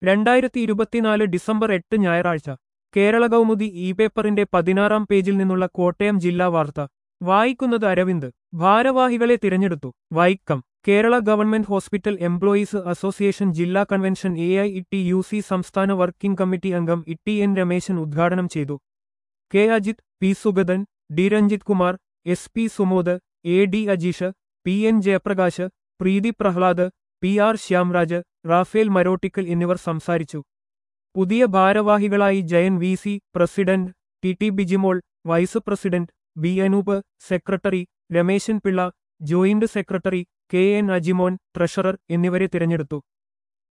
രണ്ടായിരത്തി ഇരുപത്തിനാല് ഡിസംബർ എട്ട് ഞായറാഴ്ച കേരള കൗമുദി ഇ പേപ്പറിന്റെ പതിനാറാം പേജിൽ നിന്നുള്ള കോട്ടയം ജില്ലാ വാർത്ത വായിക്കുന്നത് അരവിന്ദ് ഭാരവാഹികളെ തിരഞ്ഞെടുത്തു Vaikom Kerala government hospital employees association ജില്ലാ convention A I T U C സംസ്ഥാന വർക്കിംഗ് കമ്മിറ്റി അംഗം ഇട്ടി എൻ രമേശൻ ഉദ്ഘാടനം ചെയ്തു K Ajith P Sugathan D Ranjith Kumar S P Sumod A D Ajeesh P N Jayaprakash Preethi Prahlad P R Shyamraj Raphael Marottikkal എന്നിവർ സംസാരിച്ചു പുതിയ ഭാരവാഹികളായി Jayan V C president T T Bijimol vice president B Anoop secretary Rameshan Pillai joint secretary K N Ajimon treasurer എന്നിവരെ തിരഞ്ഞെടുത്തു